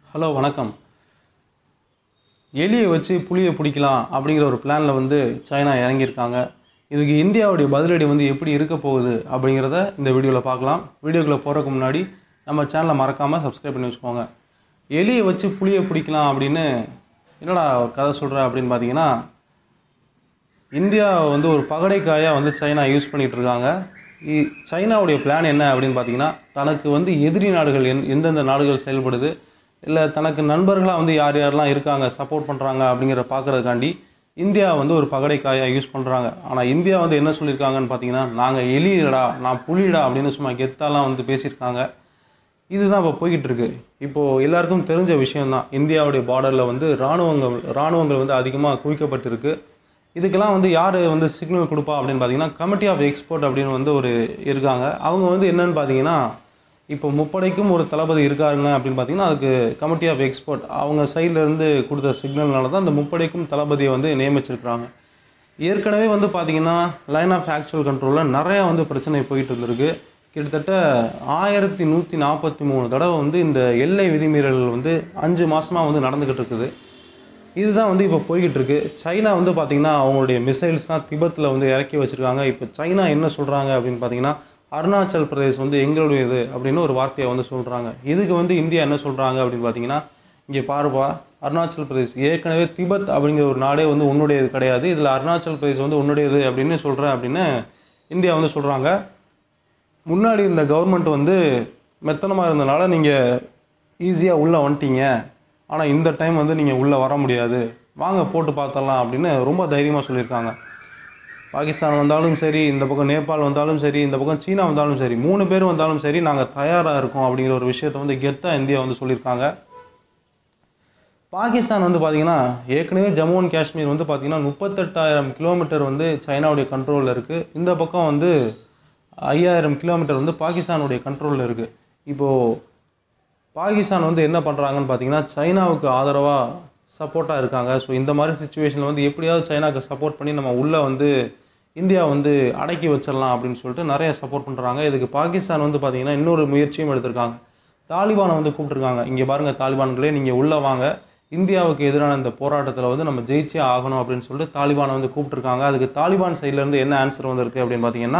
hello வணக்கம் எலியை வச்சு புளியை பிடிக்கலாம் அப்படிங்கிற ஒரு பிளானில் வந்து சைனா இறங்கியிருக்காங்க இதுக்கு இந்தியாவுடைய பதிலடி வந்து எப்படி இருக்க போகுது அப்படிங்கிறத இந்த வீடியோவில் பார்க்கலாம் வீடியோக்குள்ளே போகிறதுக்கு முன்னாடி நம்ம சேனலை மறக்காமல் சப்ஸ்கிரைப் பண்ணி வச்சுக்கோங்க எலியை வச்சு புளியை பிடிக்கலாம் அப்படின்னு என்னடா ஒரு கதை சொல்கிற அப்படின்னு பார்த்தீங்கன்னா இந்தியா வந்து ஒரு பகடைக்காயாக வந்து சைனா யூஸ் பண்ணிகிட்டு இருக்காங்க இ- சைனாவுடைய பிளான் என்ன அப்படின்னு பார்த்தீங்கன்னா தனக்கு வந்து எதிரி நாடுகள் எந் எந்தெந்த நாடுகள் செயல்படுது இல்லை தனக்கு நண்பர்களாக வந்து யார் யாரெல்லாம் இருக்காங்க சப்போர்ட் பண்ணுறாங்க அப்படிங்கிற பார்க்குறதுக்காண்டி இந்தியா வந்து ஒரு பகடைக்காயாக யூஸ் பண்ணுறாங்க ஆனால் இந்தியா வந்து என்ன சொல்லியிருக்காங்கன்னு பார்த்தீங்கன்னா நாங்கள் எலிடா நான் புலிடா அப்படின்னு சும்மா கெத்தாலாம் வந்து பேசியிருக்காங்க இதுதான் இப்போ போய்கிட்டு இருக்கு இப்போது எல்லாருக்கும் தெரிஞ்ச விஷயம்தான் இந்தியாவுடைய பார்டரில் வந்து இராணுவங்கள் இராணுவங்கள் வந்து அதிகமாக குவிக்கப்பட்டிருக்கு இதுக்கெல்லாம் வந்து யார் வந்து சிக்னல் கொடுப்பா அப்படின்னு பார்த்தீங்கன்னா கமிட்டி ஆஃப் எக்ஸ்போர்ட் அப்படின்னு வந்து ஒரு இருக்காங்க அவங்க வந்து என்னன்னு பார்த்தீங்கன்னா இப்போ முப்படைக்கும் ஒரு தளபதி இருக்காருங்க அப்படின்னு பார்த்தீங்கன்னா அதுக்கு கமிட்டி ஆஃப் எக்ஸ்போர்ட் அவங்க சைடுல இருந்து கொடுத்த சிக்னல்னால தான் அந்த முப்படைக்கும் தளபதியை வந்து நியமிச்சிருக்கிறாங்க ஏற்கனவே வந்து பார்த்தீங்கன்னா லைன் ஆஃப் ஆக்சுவல் கண்ட்ரோலில் நிறையா வந்து பிரச்சனை போயிட்டு இருந்திருக்கு கிட்டத்தட்ட ஆயிரத்தி நூற்றி நாற்பத்தி மூணு தடவை வந்து இந்த எல்லை விதிமீறல்கள் வந்து அஞ்சு மாசமாக வந்து நடந்துக்கிட்டு இருக்குது இதுதான் வந்து இப்போ போய்கிட்டு இருக்கு சைனா வந்து பார்த்தீங்கன்னா அவங்களுடைய மிசைல்ஸ்லாம் திபெத்தில் வந்து இறக்கி வச்சிருக்காங்க இப்போ சைனா என்ன சொல்கிறாங்க அப்படின்னு பார்த்தீங்கன்னா அருணாச்சல் பிரதேஷ் வந்து எங்களுடையது அப்படின்னு ஒரு வார்த்தையை வந்து சொல்கிறாங்க இதுக்கு வந்து இந்தியா என்ன சொல்கிறாங்க அப்படின்னு பார்த்தீங்கன்னா இங்கே பாருப்பா அருணாச்சல் பிரதேஷ் ஏற்கனவே திபெத் அப்படிங்கிற ஒரு நாடே வந்து உன்னுடையது கிடையாது இதில் அருணாச்சல் பிரதேஷ் வந்து உன்னுடையது அப்படின்னு சொல்கிறேன் அப்படின்னு இந்தியா வந்து சொல்கிறாங்க முன்னாடி இந்த கவர்மெண்ட் வந்து மெத்தனமாக இருந்தனால நீங்கள் ஈஸியாக உள்ளே வந்துட்டீங்க ஆனால் இந்த டைம் வந்து நீங்கள் உள்ளே வர முடியாது வாங்க போட்டு பார்த்தரலாம் அப்படின்னு ரொம்ப தைரியமாக சொல்லியிருக்காங்க பாகிஸ்தான் வந்தாலும் சரி இந்த பக்கம் நேபாள் வந்தாலும் சரி இந்த பக்கம் சீனா வந்தாலும் சரி மூணு பேர் வந்தாலும் சரி நாங்கள் தயாராக இருக்கோம் அப்படிங்கிற ஒரு விஷயத்தை வந்து கெத்தாக இந்தியா வந்து சொல்லியிருக்காங்க பாகிஸ்தான் வந்து பார்த்தீங்கன்னா ஏற்கனவே ஜம்மு அண்ட் காஷ்மீர் வந்து பார்த்தீங்கன்னா முப்பத்தெட்டாயிரம் கிலோமீட்டர் வந்து சைனாவுடைய கண்ட்ரோலில் இருக்குது இந்த பக்கம் வந்து ஐயாயிரம் கிலோமீட்டர் வந்து பாகிஸ்தானுடைய கண்ட்ரோலில் இருக்குது இப்போது பாகிஸ்தான் வந்து என்ன பண்ணுறாங்கன்னு பார்த்தீங்கன்னா சைனாவுக்கு ஆதரவாக சப்போர்ட்டாக இருக்காங்க ஸோ இந்த மாதிரி சுச்சுவேஷனில் வந்து எப்படியாவது சைனாக்கு சப்போர்ட் பண்ணி நம்ம உள்ளே வந்து இந்தியா வந்து அடக்கி வச்சிடலாம் அப்படின்னு சொல்லிட்டு நிறைய சப்போர்ட் பண்ணுறாங்க இதுக்கு பாகிஸ்தான் வந்து பார்த்தீங்கன்னா இன்னொரு முயற்சியும் எடுத்திருக்காங்க தாலிபானை வந்து கூப்பிட்டுருக்காங்க இங்கே பாருங்கள் தாலிபான்களே நீங்கள் உள்ளே வாங்க இந்தியாவுக்கு எதிரான இந்த போராட்டத்தில் வந்து நம்ம ஜெயிச்சே ஆகணும் அப்படின்னு சொல்லிட்டு தாலிபானை வந்து கூப்பிட்டுருக்காங்க அதுக்கு தாலிபான் சைட்லேருந்து என்ன ஆன்சர் வந்திருக்கு அப்படின்னு பார்த்தீங்கன்னா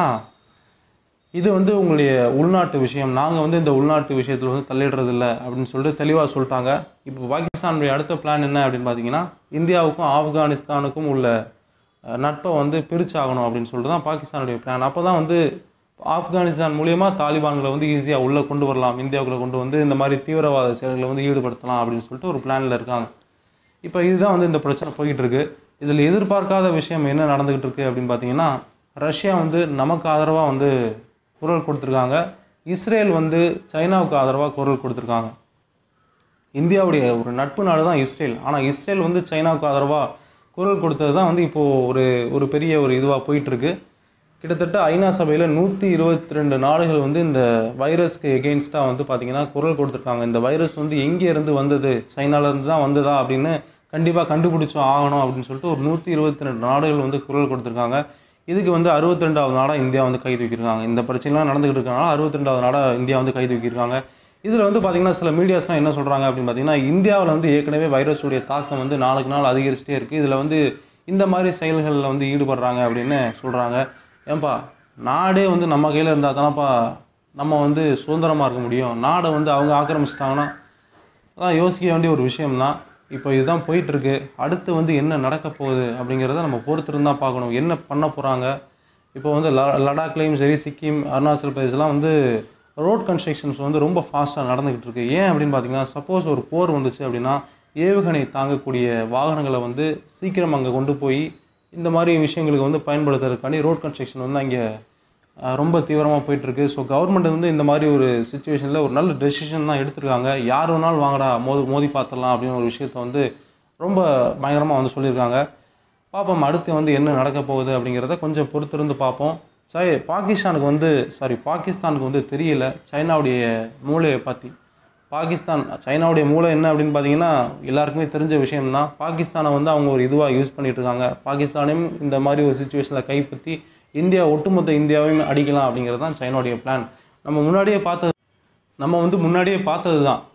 இது வந்து உங்களுடைய உள்நாட்டு விஷயம் நாங்கள் வந்து இந்த உள்நாட்டு விஷயத்தில் வந்து தலையிடுறது இல்லை அப்படின்னு சொல்லிட்டு தெளிவாக சொல்லிட்டாங்க இப்போ பாகிஸ்தானுடைய அடுத்த பிளான் என்ன அப்படின்னு பார்த்தீங்கன்னா இந்தியாவுக்கும் ஆப்கானிஸ்தானுக்கும் உள்ள அஹ், நட்பை வந்து பிரிச்சாகணும் அப்படின்னு சொல்லிட்டு தான் பாகிஸ்தானுடைய பிளான் அப்போ தான் வந்து ஆப்கானிஸ்தான் மூலியமாக தாலிபான்களை வந்து ஈஸியாக உள்ளே கொண்டு வரலாம் இந்தியாவுக்குள்ளே கொண்டு வந்து இந்த மாதிரி தீவிரவாத செயல்களை வந்து ஈடுபடுத்தலாம் அப்படின்னு சொல்லிட்டு ஒரு பிளானில் இருக்காங்க இப்போ இதுதான் வந்து இந்த பிரச்சனை போய்கிட்டு இருக்கு இதில் எதிர்பார்க்காத விஷயம் என்ன நடந்துகிட்டு இருக்கு அப்படின்னு பார்த்தீங்கன்னா ரஷ்யா வந்து நமக்கு ஆதரவாக வந்து குரல் கொடுத்துருக்காங்க இஸ்ரேல் வந்து சைனாவுக்கு ஆதரவாக குரல் கொடுத்துருக்காங்க இந்தியாவுடைய ஒரு நட்பு நாடு தான் இஸ்ரேல் ஆனால் இஸ்ரேல் வந்து சைனாவுக்கு ஆதரவாக குரல் கொடுத்தது தான் வந்து இப்போது ஒரு ஒரு பெரிய ஒரு இதுவாக போயிட்டுருக்கு கிட்டத்தட்ட ஐநா சபையில் நூற்றி இருபத்தி ரெண்டு நாடுகள் வந்து இந்த வைரஸ்க்கு எகெயின்ஸ்டாக வந்து பார்த்திங்கன்னா குரல் கொடுத்துருக்காங்க இந்த வைரஸ் வந்து எங்கே இருந்து வந்தது சைனாலேருந்து தான் வந்ததா அப்படின்னு கண்டிப்பாக கண்டுபிடிச்சோம் ஆகணும் அப்படின்னு சொல்லிட்டு ஒரு நூற்றி இருபத்தி ரெண்டு நாடுகள் வந்து குரல் கொடுத்துருக்காங்க இதுக்கு வந்து அறுபத்தி ரெண்டாவது நாடாக இந்தியா வந்து கை தூக்கியிருக்காங்க இந்த பிரச்சனைலாம் நடந்துகிட்டு இருக்கனால அறுபத்தி ரெண்டாவது நாடாக இந்தியா வந்து கை தூக்கியிருக்காங்க இதில் வந்து பார்த்திங்கன்னா சில மீடியாஸ்லாம் என்ன சொல்கிறாங்க அப்படின்னு பார்த்தீங்கன்னா இந்தியாவில் வந்து ஏற்கனவே வைரஸுடைய தாக்கம் வந்து நாளுக்கு நாள் அதிகரிச்சுட்டே இருக்குது இதில் வந்து இந்த மாதிரி செயல்களில் வந்து ஈடுபடுறாங்க அப்படின்னு சொல்கிறாங்க ஏன்பா நாடே வந்து நம்ம கையில் இருந்தால் தானப்பா நம்ம வந்து சுதந்திரமாக இருக்க முடியும் நாடை வந்து அவங்க ஆக்கிரமிச்சிட்டாங்கன்னா அதான் யோசிக்க வேண்டிய ஒரு விஷயம்தான் இப்போ இதுதான் போயிட்டுருக்கு அடுத்து வந்து என்ன நடக்க போகுது அப்படிங்கிறத நம்ம பொறுத்திருந்து தான் பார்க்கணும் என்ன பண்ண போகிறாங்க இப்போ வந்து ல லடாக்லேயும் சரி சிக்கிம் அருணாச்சல் பிரதேஷ்லாம் வந்து ரோட் கன்ஸ்ட்ரக்ஷன்ஸ் வந்து ரொம்ப ஃபாஸ்ட்டாக நடந்துக்கிட்டு இருக்கு ஏன் அப்படின்னு பார்த்தீங்கன்னா சப்போஸ் ஒரு போர் வந்துச்சு அப்படின்னா ஏவுகணை தாங்கக்கூடிய வாகனங்களை வந்து சீக்கிரம் அங்கே கொண்டு போய் இந்த மாதிரி விஷயங்களுக்கு வந்து பயன்படுத்துறதுக்காண்டி ரோட் கன்ஸ்ட்ரக்ஷன் வந்து அங்கே அஹ் ரொம்ப தீவிரமாக போயிட்டுருக்கு ஸோ கவர்மெண்ட் வந்து இந்த மாதிரி ஒரு சுச்சுவேஷனில் ஒரு நல்ல டெசிஷன் தான் எடுத்திருக்காங்க யார் வேணாலும் வாங்கடா மோதி மோதி பார்த்துடலாம் அப்படின்னு ஒரு விஷயத்த வந்து ரொம்ப பயங்கரமாக வந்து சொல்லியிருக்காங்க பார்ப்போம் அடுத்து வந்து என்ன நடக்க போகுது அப்படிங்கிறத கொஞ்சம் பொறுத்திருந்து பார்ப்போம் சை பாகிஸ்தானுக்கு வந்து சாரி பாகிஸ்தானுக்கு வந்து தெரியல சைனாவுடைய மூளையை பற்றி பாகிஸ்தான் சைனாவுடைய மூளை என்ன அப்படின்னு பார்த்தீங்கன்னா எல்லாருக்குமே தெரிஞ்ச விஷயம்தான் பாகிஸ்தானை வந்து அவங்க ஒரு இதுவாக யூஸ் பண்ணிட்டு இருக்காங்க பாகிஸ்தானையும் இந்த மாதிரி ஒரு சுச்சுவேஷனில் கைப்பற்றி இந்தியா ஒட்டுமொத்த இந்தியாவையும் அடிக்கலாம் அப்படிங்கிறது தான் சைனாவுடைய பிளான் நம்ம முன்னாடியே பார்த்தது நம்ம வந்து முன்னாடியே பார்த்தது தான்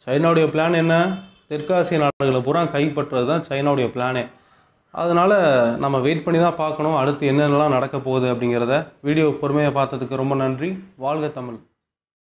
சைனாவுடைய பிளான் என்ன தெற்காசிய நாடுகளை பூரா கைப்பற்றுறது தான் சைனாவுடைய பிளானே அதனால் நம்ம வெயிட் பண்ணி தான் பார்க்கணும் அடுத்து என்னென்னலாம் நடக்க போகுது அப்படிங்கிறத வீடியோ பொறுமையாக பார்த்ததுக்கு ரொம்ப நன்றி வாழ்க தமிழ்